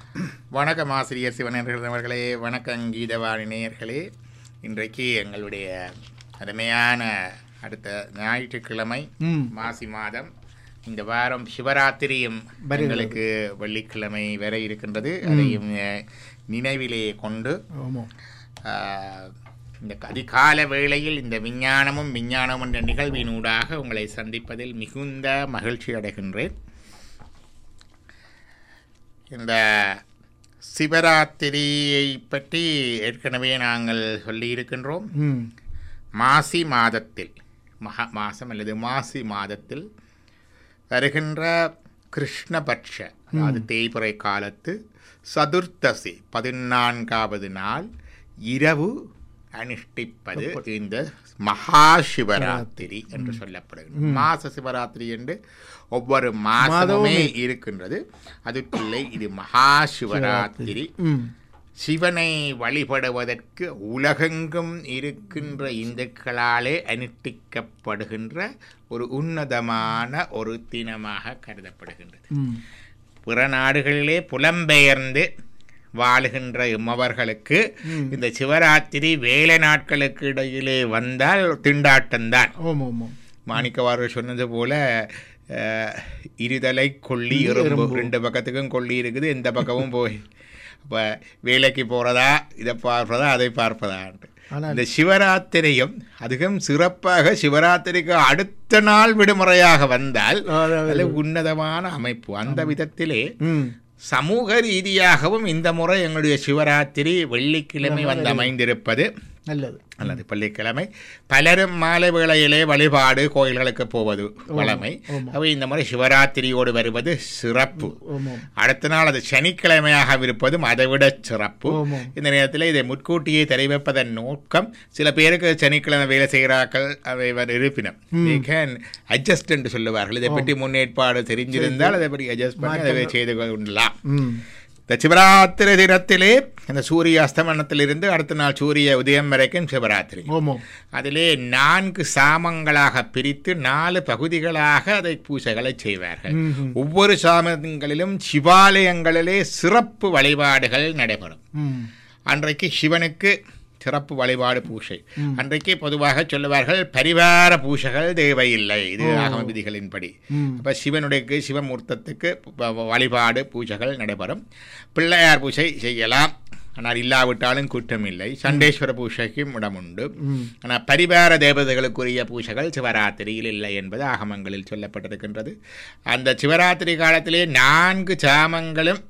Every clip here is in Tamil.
வணக்கம் ஆசிரியர் சிவனர்கள் அவர்களே வணக்கம் கீதவாணி நேயர்களே இன்றைக்கு எங்களுடைய அருமையான அடுத்த ஞாயிற்றுக்கிழமை ம் மாசி மாதம் இந்த வாரம் சிவராத்திரியும் வருகிறது. எங்களுக்கு வெள்ளிக்கிழமை வர இருக்கின்றது அதையும் அஹ், நினைவிலே கொண்டு ஆமாம் ஆஹ், இந்த அதிகால வேளையில் இந்த விஞ்ஞானமும் விஞ்ஞானம் என்ற நிகழ்வினூடாக உங்களை சந்திப்பதில் மிகுந்த மகிழ்ச்சி அடைகின்றேன் இந்த சிவராத்திரியை பற்றி ஏற்கனவே நாங்கள் சொல்லியிருக்கின்றோம் ம் மாசி மாதத்தில் மகா மாசம் அல்லது மாசி மாதத்தில் வருகின்ற கிருஷ்ணபட்ச அதாவது தேய்பிறை காலத்து சதுர்த்தசி பதினான்காவது நாள் இரவு அனுஷ்டிப்பது இந்த மகா சிவராத்திரி என்று சொல்லப்படுகிறது மாச சிவராத்திரி என்று ஒவ்வொரு மாதமுமே இருக்கின்றது அதுக்குள்ளே இது மகா சிவராத்திரி ம் சிவனை வழிபடுவதற்கு உலகெங்கும் இருக்கின்ற இந்துக்களாலே அனுஷ்டிக்கப்படுகின்ற ஒரு உன்னதமான ஒரு தினமாக கருதப்படுகின்றது ம் பிற நாடுகளிலே புலம்பெயர்ந்து வாழுகின்ற இம்மவர்களுக்கு இந்த சிவராத்திரி வேலை நாட்களுக்கு இடையிலே வந்தால் திண்டாட்டம்தான் ஆமாம் ஆமாம் மாணிக்கவாரர் சொன்னது போல அஹ், இருதலை கொள்ளி எறும்பு ரெண்டு பக்கத்துக்கும் கொள்ளி இருக்குது எந்த பக்கமும் போய் இப்போ வேலைக்கு போகிறதா இதை பார்ப்பதா அதை பார்ப்பதான்ட்டு ஆனால் இந்த சிவராத்திரியும் அதிகம் சிறப்பாக சிவராத்திரிக்கு அடுத்த நாள் விடுமுறையாக வந்தால் அதாவது- அது உன்னதமான அமைப்பு அந்த விதத்திலே ம் சமூக ரீதியாகவும் இந்த முறை எங்களுடைய சிவராத்திரி வெள்ளிக்கிழமை வந்து அமைந்திருப்பது நல்லது அல்லது பள்ளிக்கிழமை பலரும் மாலை வேளையிலே வழிபாடு கோயில்களுக்கு போவது வழமை ஆமாம். அவை இந்த முறை சிவராத்திரியோடு வருவது சிறப்பு ஆமாம் அடுத்த நாள் அது சனிக்கிழமையாக இருப்பதும் அதைவிட சிறப்பு ஆமாம். இந்த நேரத்தில் இதை முன்கூட்டியே தெரிவிப்பதன் நோக்கம் சில பேருக்கு சனிக்கிழமை வேலை செய்கிறார்கள் அவை வர் இருப்பினும் கேன் அட்ஜஸ்ட் என்று சொல்லுவார்கள் இதை பற்றி முன்னேற்பாடு தெரிஞ்சிருந்தால் அதை பற்றி அட்ஜஸ்ட் பண்ணி அதை செய்து கொள்ளலாம் ம் இந்த சிவராத்திரி தினத்திலே இந்த சூரிய அஸ்தமனத்திலிருந்து அடுத்த நாள் சூரிய உதயம் வரைக்கும் சிவராத்திரி ஆமாம் அதிலே நான்கு சாமங்களாக பிரித்து நாலு பகுதிகளாக அதை பூஜைகளை செய்வார்கள் ம்ஹும். ஒவ்வொரு சாமங்களிலும் சிவாலயங்களிலே சிறப்பு வழிபாடுகள் நடைபெறும் ம் அன்றைக்கு சிவனுக்கு சிறப்பு வழிபாடு பூஜை அன்றைக்கு பொதுவாக சொல்லுவார்கள் பரிவார பூஜைகள் தேவையில்லை இது ஆகம விதிகளின்படி ம் அப்போ சிவனுடைய சிவமூர்த்தத்துக்கு வ- வ- வழிபாடு பூஜைகள் நடைபெறும் பிள்ளையார் பூஜை செய்யலாம் ஆனால் இல்லாவிட்டாலும் குற்றம் இல்லை சண்டேஸ்வர பூஜைக்கும் இடம் உண்டு ம் ஆனால் பரிவார தேவதைகளுக்குரிய பூஜைகள் சிவராத்திரியில் இல்லை என்பது ஆகமங்களில் சொல்லப்பட்டிருக்கின்றது அந்த சிவராத்திரி காலத்திலே நான்கு சாமங்களும்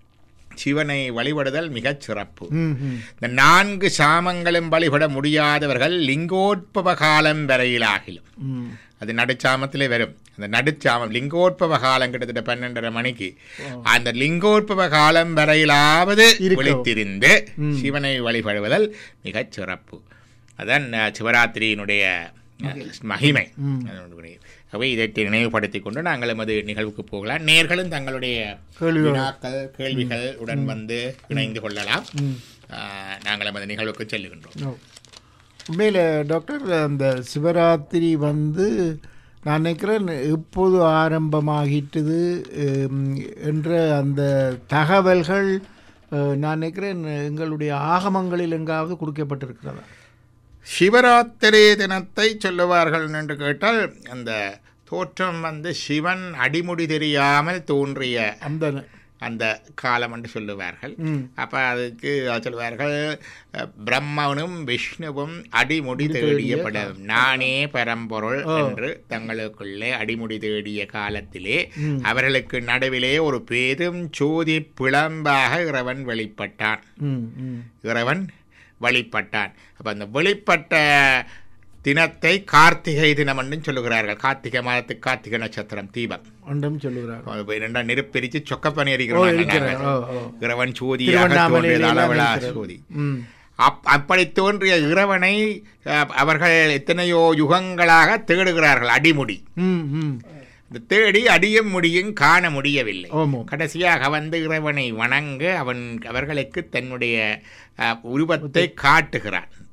சிவனை வழிபடுதல் மிகச் சிறப்பு ம் ம் இந்த நான்கு சாமங்களும் வழிபட முடியாதவர்கள் லிங்கோத்பவ காலம் வரையிலாகிலும் ம் அது நடுச்சாமத்திலே வரும் அந்த நடுச்சாமம் லிங்கோத்பவ காலம் கிட்டத்தட்ட பன்னெண்டரை மணிக்கு அந்த லிங்கோத்பவ காலம் வரையிலாவது இருக்கவும். விழித்திருந்து சிவனை வழிபடுவதல் மிகச் சிறப்பு அதான் அஹ், சிவராத்திரியினுடைய அஹ், மகிமை அதனுடைய- ஆகவே இதை நினைவுபடுத்தி கொண்டு நாங்கள் எமது நிகழ்வுக்கு போகலாம் நேர்களும் தங்களுடைய கேள்விகள். வினாக்கள் கேள்விகள் உடன் வந்து இணைந்து கொள்ளலாம் ம் அஹ், நாங்கள் எமது நிகழ்வுக்கு செல்லுகின்றோம் ஓ. உண்மையில் டாக்டர் அந்த சிவராத்திரி வந்து நான் நினைக்கிறேன் எப்போது ஆரம்பமாகிட்டது ஹம், என்ற அந்த தகவல்கள் அஹ், நான் நினைக்கிறேன் எங்களுடைய ஆகமங்களில் எங்காவது கொடுக்கப்பட்டிருக்கிறதா சிவராத்திரி தினத்தை சொல்லுவார்கள் என்று கேட்டால் அந்த தோற்றம் வந்து சிவன் அடிமுடி தெரியாமல் தோன்றிய அந்த அந்த காலம் என்று சொல்லுவார்கள் ம் அப்போ அதுக்கு சொல்லுவார்கள் அஹ், பிரம்மனும் விஷ்ணுவும் அடிமுடி தேடிய படம் நானே பரம்பொருள் என்று தங்களுக்குள்ளே அடிமுடி தேடிய காலத்திலே ம். அவர்களுக்கு நடுவிலே ஒரு பெரும் சோதி பிளம்பாக இறைவன் வெளிப்பட்டான் ம் ம் இறைவன் வழிபட்டான் அப்போ அந்த வெளிப்பட்ட தினத்தை கார்த்திகை தினம் என்றும் சொல்லுகிறார்கள் கார்த்திகை மாதத்துக்கு கார்த்திகை நட்சத்திரம் தீபம் ஒன்றும் சொல்லுகிறார் அது இரண்டா நெருப்பெரிச்சு சொக்கப்பணி ஓ எறிகிறோம் இருக்கிறார் ஓ ஓ இறைவன் சோதியாக திருவண்ணாமலையில தோன்றியது எல்லாம் அளவிலா இருக்கிறார். சோதி ம் அப் அப்படி தோன்றிய இறைவனை அஹ், அவர்கள் எத்தனையோ யுகங்களாக தேடுகிறார்கள் அடிமுடி ம் ம் இந்த தேடி அடியும் முடியும் காண முடியவில்லை ஆமாம் கடைசியாக வந்து இறைவனை வணங்க அவன் அவர்களுக்கு தன்னுடைய அஹ், உருவத்தை காட்டுகிறான்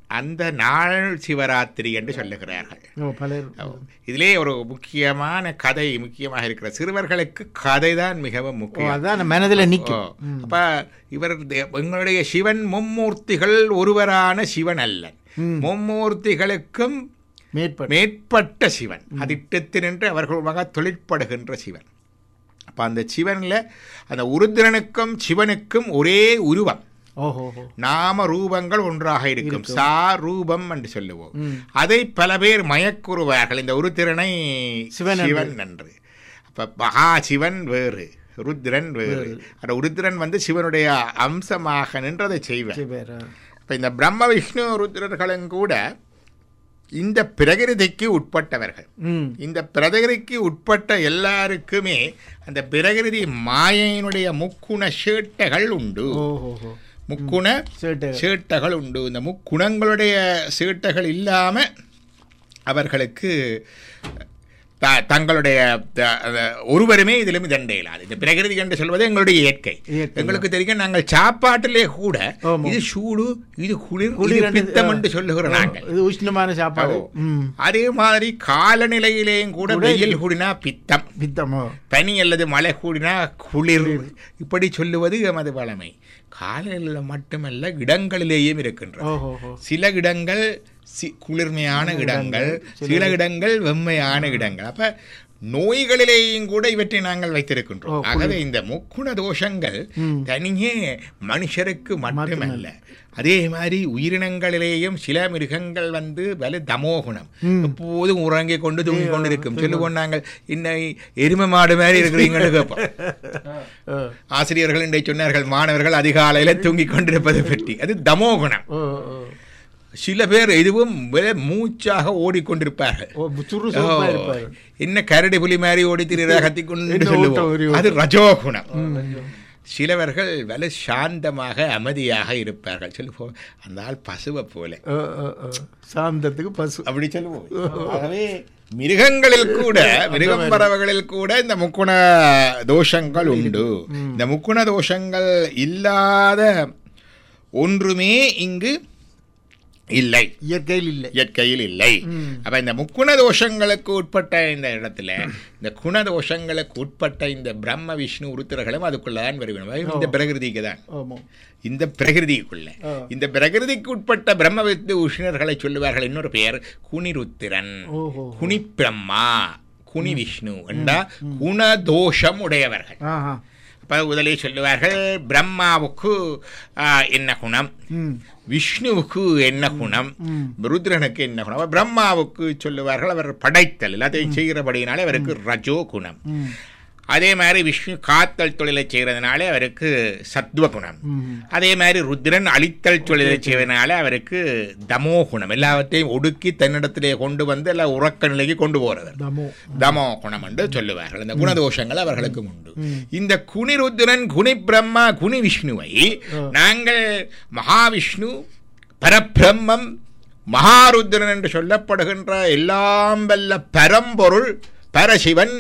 அந்த நாள் சிவராத்திரி என்று சொல்லுகிறார்கள் ஓ பலர் இதிலே ஒரு முக்கியமான கதை முக்கியமாக இருக்கிற சிறுவர்களுக்கு கதை தான் மிகவும் ஓ முக்கியம் அதான் மனதில் ஓ, நிற்கும் அப்ப இவர் தே- எங்களுடைய சிவன் மும்மூர்த்திகள் ஒருவரான சிவன் அல்ல ம். மேற்பட்ட மும்மூர்த்திகளுக்கும் மேற்பட்ட சிவன் அதிட்டத்தினின்று அவர்களுமாக தொழிற்படுகின்ற சிவன் அப்ப அந்த சிவன்ல அந்த உருத்திரனுக்கும் சிவனுக்கும் ஒரே உருவம் ஓஹோ ஹோ நாம ரூபங்கள் ஒன்றாக இருக்கும் சா ரூபம் என்று சொல்லுவோம் ம். அதை பல பேர் மயக்குறுவார்கள் இந்த உருத்திரனை சிவன் என்று. சிவன் என்று அப்ப மகா சிவன் வேறு ருத்ரன் வேறு அந்த உருத்திரன் வந்து சிவனுடைய அம்சமாக நின்று அதை செய்வார் சரி, வேற. இப்ப இந்த பிரம்ம விஷ்ணு ருத்ரர்களும் கூட இந்த பிரகிருதிக்கு உட்பட்டவர்கள் ம் இந்த பிரகிருதிக்கு உட்பட்ட எல்லாருக்குமே அந்த பிரகிருதி மாயையினுடைய முக்குண சேட்டைகள் உண்டு ஓஹோ ஹோ முக்குண சேட்டை சீட்டைகள் உண்டு இந்த முக்குணங்களுடைய சீட்டைகள் இல்லாம அவர்களுக்கு த- தங்களுடைய த- அந்த ஒருவருமே இதிலும் இதண்ட இயலாது இந்த பிரகிருதி என்று சொல்வது எங்களுடைய இயற்கை இயற்கை. எங்களுக்கு தெரியும் நாங்கள் சாப்பாட்டிலே கூட ஆமா. இது சூடு இது குளிர் குளிர் இது என்று- பித்தம் என்று சொல்லுகிறோம் நாங்கள் இது உஷ்ணமான சாப்பாடு ஓ. ம் அதே மாதிரி காலநிலையிலேயும் கூட கூட வெயில் கூடினா பித்தம் பித்தமோ பனி அல்லது மழை கூடினா குளிர் இப்படி சொல்லுவது எமது வளமை காலநிலையில் மட்டுமல்ல இடங்களிலேயும் இருக்கின்றது ஓஹோ ஹோ சில இடங்கள் சி- குளிர்மையான இடங்கள் சில இடங்கள் வெம்மையான இடங்கள் அப்ப நோய்களிலேயும் கூட இவற்றை நாங்கள் வைத்திருக்கின்றோம் ஆகவே இந்த முக்குண தோஷங்கள் ம். தனியே மனுஷருக்கு மட்டுமல்ல அதே மாதிரி உயிரினங்களிலேயும் சில மிருகங்கள் வந்து வலு தமோகுணம் எப்போதும் உறங்கி கொண்டு தூங்கி கொண்டு இருக்கும் சொல்லுவோம் நாங்கள் இன்னை எருமை மாடு மாதிரி இருக்கிறீங்கன்னு கேட்போம் ஓ ஆசிரியர்கள் இன்றை சொன்னார்கள் மாணவர்கள் அதிகாலையில தூங்கிக் கொண்டிருப்பது பற்றி அது தமோகுணம் ஓ ஓ சில பேர் இதுவும் வெறும் மூச்சாக ஓடிக்கொண்டிருப்பார்கள் ஓ சுறுசுறுப்பா ஓ, இருப்பாரு என்ன கரடி புலி மாதிரி ஓடி திரிகிற கத்திக்கொண்டு என்ன சொல்லுவோம் ஓட்டம் ஒரு அது ரஜோகுணம் சிலவர்கள் வலு சாந்தமாக அமைதியாக இருப்பார்கள் சொல்லுவோம் அந்த ஆள் பசுவை போல ஓ ஓ ஓ சாந்தத்துக்கு பசு அப்படி சொல்லுவோம் ஆகவே மிருகங்களில் கூட மிருகம் பறவைகளில் கூட இந்த முக்குண தோஷங்கள் உண்டு இந்த முக்குண தோஷங்கள் இல்லாத ஒன்றுமே இங்கு இல்லை இயற்கையில் இல்லை இயற்கையில் இல்லை ம். அப்ப இந்த முக்குண தோஷங்களுக்கு உட்பட்ட இந்த இடத்துல இந்த குண தோஷங்களுக்கு உட்பட்ட இந்த பிரம்ம விஷ்ணு உருத்திரர்களும் அதுக்குள்ளதான் வருவிடும் இந்த பிரகிருதிக்கு தான் ஆமாம் இந்த பிரகிருதிக்குள்ள ஆ. இந்த பிரகிருதிக்கு உட்பட்ட பிரம்ம வித்து உஷ்ணர்களை சொல்லுவார்கள் இன்னொரு பெயர் குனிருத்திரன் ஓஹோ குனி பிரம்மா குனி விஷ்ணு என்றா குணதோஷம் உடையவர்கள் ஆஹா அப்ப முதலே சொல்லுவார்கள் பிரம்மாவுக்கு ஆ, என்ன குணம் ம் விஷ்ணுவுக்கு என்ன குணம் ம் ருத்ரனுக்கு என்ன குணம் அப்ப பிரம்மாவுக்கு சொல்லுவார்கள் அவர் படைத்தல் எல்லாத்தையும் செய்கிறபடினாலே அவருக்கு ரஜோ குணம் ம் அதே மாதிரி விஷ்ணு காத்தல் தொழிலை செய்கிறதுனால அவருக்கு சத்வ குணம் ம் அதே மாதிரி ருத்ரன் அழித்தல் தொழிலை செய்வதனால அவருக்கு தமோ குணம் எல்லாவற்றையும் ஒடுக்கி தன்னிடத்திலே கொண்டு வந்து எல்லாம் உறக்க நிலைக்கு கொண்டு போறவர் தமோ தமோ குணம் என்று சொல்லுவார்கள் இந்த குணதோஷங்கள் அவர்களுக்கு உண்டு இந்த குனிருத்ரன் குனி பிரம்மா குனி விஷ்ணுவை நாங்கள் மகாவிஷ்ணு பரபிரம்மம் மகாருத்ரன் என்று சொல்லப்படுகின்ற எல்லாம் வல்ல பரம்பொருள் பரசிவன்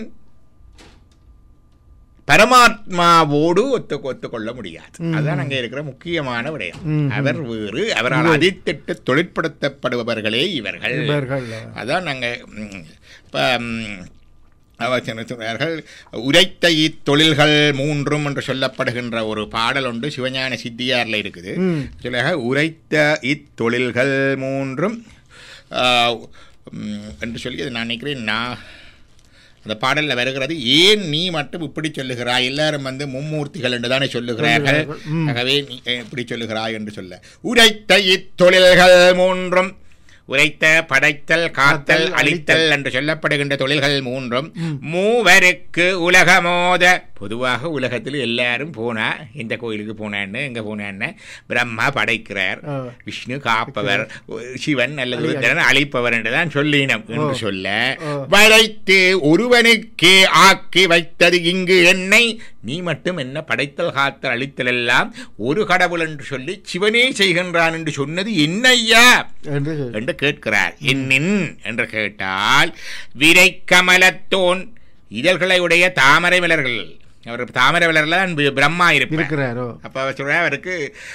பரமாத்மாவோடு ஒத்து ஒத்துக்கொள்ள முடியாது அதுதான் அங்கே இருக்கிற முக்கியமான விடயம் ம். அவர் வேறு அவரால் அதித்திட்டு தொழிற்படுத்தப்படுபவர்களே இவர்கள் இவர்கள் அதான் நாங்கள் இப்போ அவர் என்ன சொன்னார்கள் உரைத்த இத்தொழில்கள் மூன்றும் என்று சொல்லப்படுகின்ற ஒரு பாடல் ஒன்று சிவஞான சித்தியாரில் இருக்குது ம் சொல்லுக உரைத்த இத்தொழில்கள் மூன்றும் ஆ, ம், என்று சொல்லி அது நான் நினைக்கிறேன் நான் அந்த பாடலில் வருகிறது ஏன் நீ மட்டும் இப்படி சொல்லுகிறாய் எல்லாரும் வந்து மும்மூர்த்திகள் என்று தானே சொல்லுகிறார்கள் ம். ஆகவே நீ ஏன் இப்படி சொல்லுகிறாய் என்று சொல்ல உரைத்த இத்தொழில்கள் மூன்றும் உரைத்த படைத்தல் காத்தல் அழித்தல் என்று சொல்லப்படுகின்ற தொழில்கள் மூன்றும் மூவருக்கு உலகமோத பொதுவாக உலகத்தில் எல்லாரும் போனா இந்த கோயிலுக்கு போனான்னு எங்க போனான்னு பிரம்மா படைக்கிறார் ஆ. விஷ்ணு காப்பவர் சிவன் அல்லது ருத்ரன் அழிப்பவர் என்றுதான் சொல்லினம் என்று சொல்ல ஆ. வளைத்து ஒருவனுக்கே ஆக்கி வைத்தது இங்கு என்னை நீ மட்டும் என்ன படைத்தல் காத்தல் அழித்தல் எல்லாம் ஒரு கடவுள் என்று சொல்லி சிவனே செய்கின்றான் என்று சொன்னது என்னையா என்று சொல்லு. என்று கேட்கிறார் என்னின் என்று கேட்டால் விரை கமலத்தோன் இதழ்களை உடைய தாமரை மலர்கள் அவர் தாமரை வளரில் தான் பி- பிரம்மா இருப்பார் இருக்கிறாரோ அப்ப அவர் சொல்ற அவருக்கு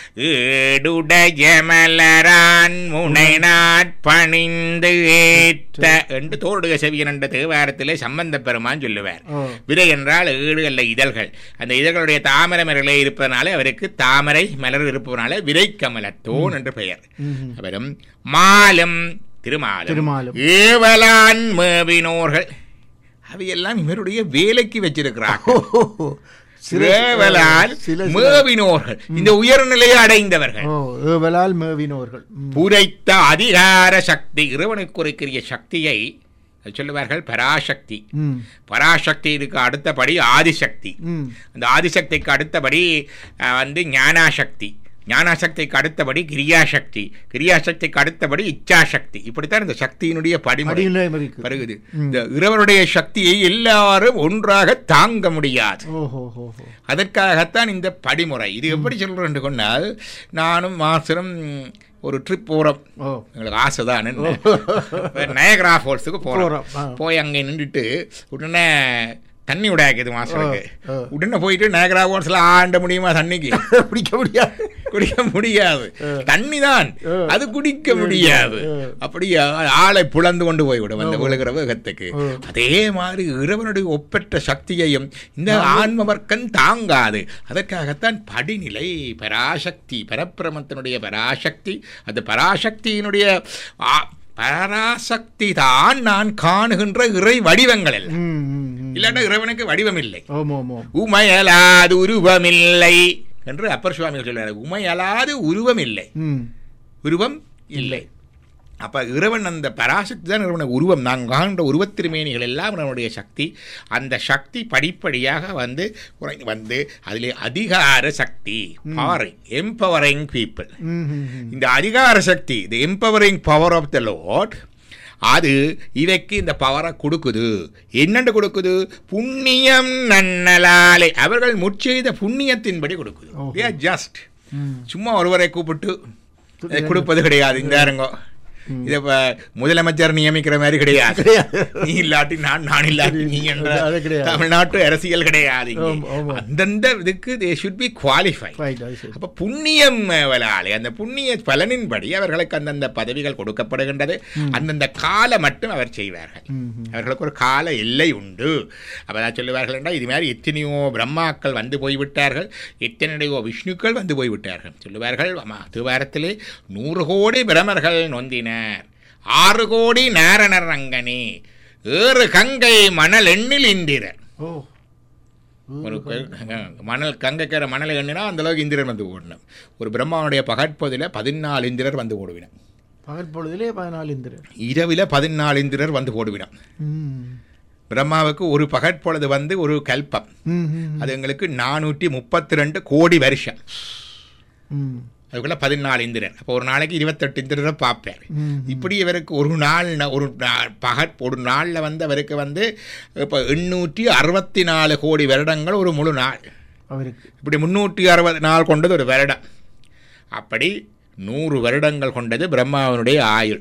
ஏடுடைய மலரான் முனை நாட்பணிந்து ஏத்த என்று தோடுக செவியன் என்ற தேவாரத்திலே சம்பந்த பெருமான் சொல்லுவார் ஓ விதை என்றால் ஏடு அல்ல இதழ்கள் அந்த இதழ்களுடைய தாமரை மலர்களே இருப்பதனால அவருக்கு தாமரை மலர் இருப்பதனால விதை கமலத்தோன் என்று பெயர் ம்ஹும். அவரும் மாலும் திருமாலும் திருமாலும். ஏவலான் மேவினோர்கள் அவையெல்லாம் இவருடைய வேலைக்கு வச்சிருக்கிறார்கள் ஓ, சில- ஏவலால் சில சில- மேவினோர்கள் இந்த உயர்நிலையை அடைந்தவர்கள் ஓ ஏவலால் மேவினோர்கள் ம். புரைத்த அதிகார சக்தி இறைவனுக்கு குறிக்கிற சக்தியை அது சொல்லுவார்கள் பராசக்தி ம் பராசக்திக்கு அடுத்தபடி ஆதிசக்தி ம் அந்த ஆதிசக்திக்கு அடுத்தபடி அஹ், வந்து ஞானாசக்தி ஞானாசக்திக்கு அடுத்தபடி கிரியாசக்தி கிரியாசக்திக்கு அடுத்தபடி இச்சாசக்தி இப்படித்தான் இந்த சக்தியினுடைய படிமுறை அடிநிலையம் இருக்கு வருகுது இந்த இறைவனுடைய சக்தியை எல்லாரும் ஒன்றாக தாங்க முடியாது ஓஹோ ஹோ ஹோ அதற்காகத்தான் இந்த படிமுறை இது எப்படி சொல்கிறேன் என்று கொண்டால் நானும் மாசரும் ஒரு ட்ரிப் போகிறோம் ஓ எங்களுக்கு ஆசை தான் நயகரா ஃபால்ஸுக்கு போகிறோம் போறோம் ஆ. போய் அங்கே நின்றுட்டு உடனே தண்ணி உடையாக்குது மாஸ்டருக்கு ஆ, ஆ. உடனே போயிட்டு நயகரா ஃபால்ஸில் ஆண்ட முடியுமா தண்ணிக்கு பிடிக்க முடியாது குடிக்க முடியாது தண்ணி தான் ஆ. அது குடிக்க முடியாது ஆ. அப்படி ஆளை புலந்து கொண்டு போய்விடும் அந்த விழுகிற வேகத்துக்கு ஆ. அதே மாதிரி இறைவனுடைய ஒப்பற்ற சக்தியையும் இந்த ஆன்ம வர்க்கம் தாங்காது அதற்காகத்தான் படிநிலை பராசக்தி பரப்பிரமத்தினுடைய பராசக்தி அந்த பராசக்தியினுடைய ஆ- பராசக்தி தான் நான் காணுகின்ற இறை வடிவங்கள் எல்லாம் ம் ம் ம். இல்லாட்டா இறைவனுக்கு வடிவம் இல்லை ஓமோ ஓமோ உமையலாது உருவமில்லை என்று அப்பர் சுவாமிகள் சொல்றாரு உமையலாது உருவமில்லை ம் உருவம் இல்லை அப்ப இறைவன் அந்த பராசக்தி தான் இறைவன உருவம் நாங்கள் காண்கின்ற உருவத்திருமேனிகள் எல்லாம் இறைவனுடைய சக்தி அந்த சக்தி படிப்படியாக வந்து குறைந்து வந்து அதிலே அதிகார சக்தி பவரிங் எம்பவரிங் பீப்புள் ம் ம் ம். இந்த அதிகார சக்தி the empowering power of the Lord அது இவைக்கு இந்த பவரை கொடுக்குது என்னென்று கொடுக்குது புண்ணியம் நன்னலாலே அவர்கள் முற்செய்த புண்ணியத்தின்படி கொடுக்குது ஓஹோ. ஜஸ்ட் ம் சும்மா ஒருவரை கூப்பிட்டு இதை கொடுப்பது கிடையாது இந்த இருங்கோ இதை இப்ப முதலமைச்சர் நியமிக்கிற மாதிரி கிடையாது நீ இல்லாட்டி நான் நான் இல்லாட்டி நீ என்ற அது கிடையாது. தமிழ்நாட்டு அரசியல் கிடையாது இங்கே. ஆமா, ஆமா. அந்தந்த இதுக்கு they should be qualify right அது சரி அப்ப புண்ணியம் வலாலே அந்த புண்ணிய பலனின்படி அவர்களுக்கு அந்தந்த பதவிகள் கொடுக்கப்படுகின்றது அந்தந்த காலம் மட்டும் அவர் செய்வார்கள் ம் ம். அவர்களுக்கு ஒரு கால எல்லை உண்டு அப்பதான் சொல்லுவார்கள் என்றால் இது மாதிரி எத்தனையோ பிரம்மாக்கள் வந்து போய்விட்டார்கள் எத்தனையோ விஷ்ணுக்கள் வந்து போய்விட்டார்கள் சொல்லுவார்கள் ஆமா திருவாரத்திலே நூறு கோடி பிரமர்கள் நொந்தினர் ஆறு கோடி நாரணர் அங்கனே ஏறு கங்கை மணல் எண்ணில் இந்திரர் ஓ ஒரு க- மணல் கங்கைக்கிற மணலை எண்ணினா அந்த அளவுக்கு இந்திரர் வந்து ஓடணும் ஒரு பிரம்மாவுடைய பகற்பதில் பதினாலு இந்திரர் வந்து ஓடுவினம் பகல் பொழுதிலே பதினாலு இந்திரர் இரவில் பதினாலு இந்திரர் வந்து ஓடுவினம் ம் பிரம்மாவுக்கு ஒரு பகற்பொழுது வந்து ஒரு கல்பம் ம் ம் அது எங்களுக்கு நானூற்றி முப்பத்தி ரெண்டு கோடி வருஷம் ம் அதுக்குள்ள பதினாலு இந்திரன் அப்போ ஒரு நாளைக்கு இருபத்தெட்டு இந்திரரை பார்ப்பார் ம் இப்படி இவருக்கு ஒரு நாள் ந- ஒரு நா- பகற் ஒரு நாளில் வந்து அவருக்கு வந்து இப்போ எண்ணூற்றி அறுபத்தி நாலு கோடி வருடங்கள் ஒரு முழு நாள் அவருக்கு இப்படி முந்நூற்றி அறுபது நாள் கொண்டது ஒரு வருடம் அப்படி நூறு வருடங்கள் கொண்டது பிரம்மாவனுடைய ஆயுள்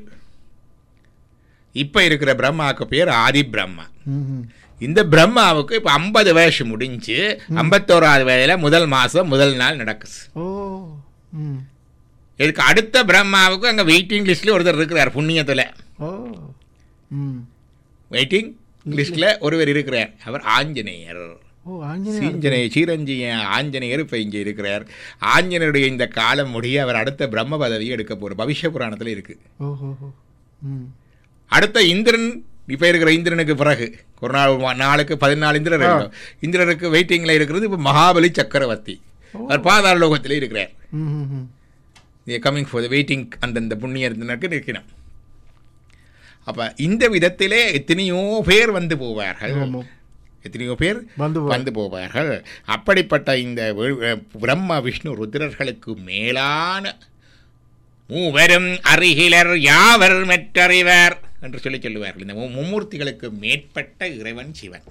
இப்போ இருக்கிற பிரம்மாவுக்கு பேர் ஆதி பிரம்மா ம் ம் இந்த பிரம்மாவுக்கு இப்போ ஐம்பது வயசு முடிஞ்சு ஐம்பத்தோராவது வயதில் முதல் மாதம் முதல் நாள் நடக்குது ஓ ம் இதுக்கு அடுத்த பிரம்மாவுக்கு அங்கே வெயிட்டிங் லிஸ்ட்டில் ஒருத்தர் இருக்கிறார் புண்ணியத்தில் ஓ ம் வெயிட்டிங் லிஸ்ட்டில் ஒருவர் இருக்கிறார் அவர் ஆஞ்சநேயர் ஓ ஆஞ்சநேயர் சீஞ்சனை சீரஞ்சிய ஆஞ்சநேயர் இப்போ இங்கே இருக்கிறார் ஆஞ்சநேயருடைய இந்த காலம் முடிய அவர் அடுத்த பிரம்ம பதவியை எடுக்க போகிறார் பவிஷ்ய புராணத்தில் இருக்குது ஓ ஹோ ஹோ ம் அடுத்த இந்திரன் இப்போ இருக்கிற இந்திரனுக்கு பிறகு ஒரு நாள் வா- நாளுக்கு பதினாலு இந்திரர் இருக்கும் இந்திரனுக்கு வெயிட்டிங்கில் இருக்கிறது இப்போ மகாபலி சக்கரவர்த்தி அவர் பாதாள லோகத்தில் இருக்கிறார் ம் ம் ம் கம்மிங் ஃபார் த வெயிட்டிங் அந்தந்த புண்ணியத்தினருக்கு நிற்கணும் அப்போ இந்த விதத்திலே எத்தனையோ பேர் வந்து போவார்கள் ஆமாம். எத்தனையோ பேர் வந்து போ- வந்து போவார்கள் அப்படிப்பட்ட இந்த வி- பிரம்ம விஷ்ணு ருத்ரர்களுக்கு மேலான மூவரும் அருகிலர் யாவர் மெற்றறிவர் என்று சொல்லி சொல்லுவார்கள் இந்த மு- மும்மூர்த்திகளுக்கு மேற்பட்ட இறைவன் சிவன்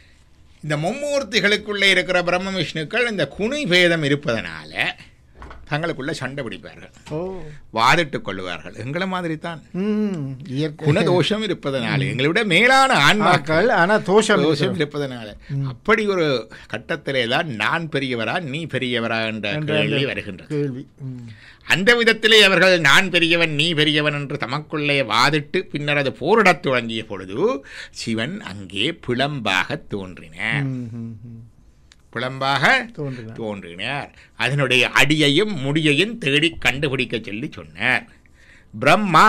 இந்த மும்மூர்த்திகளுக்குள்ளே இருக்கிற பிரம்ம விஷ்ணுக்கள் இந்த குணி பேதம் இருப்பதனால தங்களுக்குள்ள சண்டை பிடிப்பார்கள் ஓ வாதிட்டுக் கொள்ளுவார்கள் எங்களை மாதிரி தான் ம் இயற்கை குணதோஷம் இருப்பதனால எங்களை விட மேலான ஆன்மாக்கள் மக்கள் ஆனா தோஷம் தோஷம் இருப்பதனால அப்படி ஒரு கட்டத்திலே தான் நான் பெரியவரா நீ பெரியவரா என்ற கேள்வி வருகின்றது கேள்வி ம். அந்த விதத்திலே அவர்கள் நான் பெரியவன் நீ பெரியவன் என்று தமக்குள்ளே வாதிட்டு பின்னர் அது போரிடத் தொடங்கிய பொழுது சிவன் அங்கே பிளம்பாக தோன்றினார் ம், ம், ம். பிளம்பாக தோன்றுதான் தோன்றினார் அதனுடைய அடியையும் முடியையும் தேடி கண்டுபிடிக்க சொல்லி சொன்னார் பிரம்மா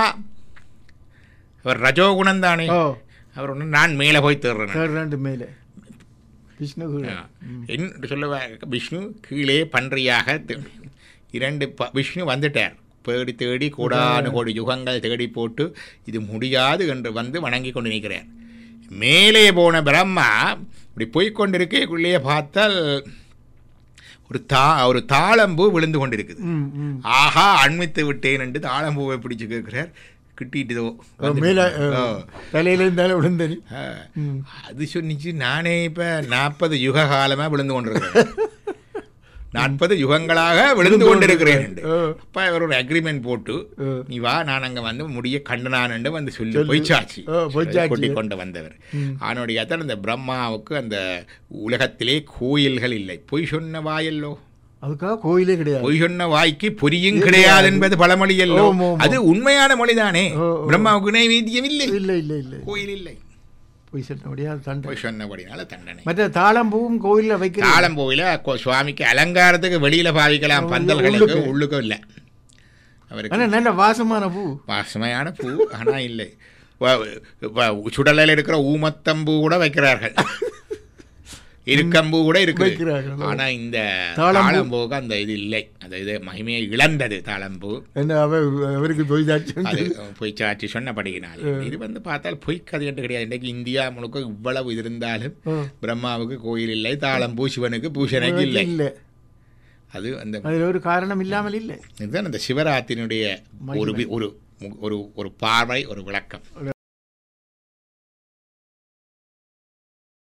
அவர் ரஜோகுணம் தானே ஓ அவர் ஒன்று நான் மேலே போய் தேடுறேன் தேர்ட் ரெண்டு மேலே விஷ்ணு கூட. என்று சொல்ல விஷ்ணு கீழே பன்றியாக தி- இரண்டு ப விஷ்ணு வந்துட்டார் தேடி தேடி கோடானு கோடி யுகங்கள் தேடி போட்டு இது முடியாது என்று வந்து வணங்கி கொண்டு நிற்கிறார் மேலே போன பிரம்மா இப்படி போய்கொண்டிருக்கக்குள்ளேயே பார்த்தால் ஒரு தா ஒரு தாளம்பூ விழுந்து கொண்டிருக்குது ம் ம் ஆஹா அண்மித்து விட்டேன் என்று தாளம்பூவை பிடிச்சு கேட்கிறார் கிட்டிட்டுதோ ஓ, மேல ஓ. தலையில இருந்தாலும் விழுந்தனி ஆ. ம் அது சொன்னிச்சு நானே இப்ப நாற்பது யுக காலமா விழுந்து கொண்டிருக்கிறேன் நாற்பது யுகங்களாக விழுந்து கொண்டிருக்கிறேன் என்று. ஓ. அப்ப இவர் ஒரு அக்ரிமெண்ட் போட்டு ஓ. நீ வா நான் அங்க வந்து முடிய கண்டனான் வந்து சொல்லி பொய்ச்சாட்சி ஓ, பொய்ச்சாட்சி. கொட்டி கொண்டு வந்தவர் ஆனுடைய அந்த பிரம்மாவுக்கு அந்த உலகத்திலே கோயில்கள் இல்லை பொய் சொன்ன வாயல்லோ அதுக்காக கோயிலே கிடையாது பொய் சொன்ன வாய்க்கு பொரியும் கிடையாது என்பது பழமொழி அல்லோ ஓம், ஓம், அது உண்மையான மொழிதானே ஓ, ஓ. பிரம்மாவுக்கு நைவேத்தியம் இல்லை இல்லை இல்லை இல்லை கோயில் இல்லை போய் சொல்ல முடியாது தண்டை பொய் சொன்னபடினால தண்டனை மற்ற தாளம்பூவும் கோயில்ல வைக்கிற தாளம்போயில கொ- சுவாமிக்கு அலங்காரத்துக்கு வெளியில பாவிக்கலாம் உள்ளுக்கு. பந்தல்களுக்கு உள்ளுக்கும் இல்லை அவருக்கு ஆனா நல்ல வாசமான பூ வாசமையான பூ ஆனா இல்லை வ- வ- சுடலையில் இருக்கிற ஊமத்தம்பூ கூட வைக்கிறார்கள் இருக்கம்பூ கூட இருக்கு வைக்கிறார்கள். ஆனா இந்த தாழம்பூ. தாளம்பூக்கு அந்த இது இல்லை அந்த இது மகிமையை இழந்தது தாளம்பூ என்ன அவ அவருக்கு போய் அது பொய் சாட்சி சொன்னபடியினால் இது வந்து பார்த்தால் பொய் கதையட்டு கிடையாது இன்றைக்கு இந்தியா முழுக்க இவ்வளவு இது இருந்தாலும் பிரம்மாவுக்கு கோயில் இல்லை தாளம்பூ சிவனுக்கு பூஷணைக்கு இல்லை இல்ல அது அந்த அதுல ஒரு காரணம் இல்லாமல் இல்லை இதுதான் அந்த சிவராத்திரியினுடைய ஒரு வி- ஒரு ஒரு ஒரு பார்வை ஒரு விளக்கம் ஒரு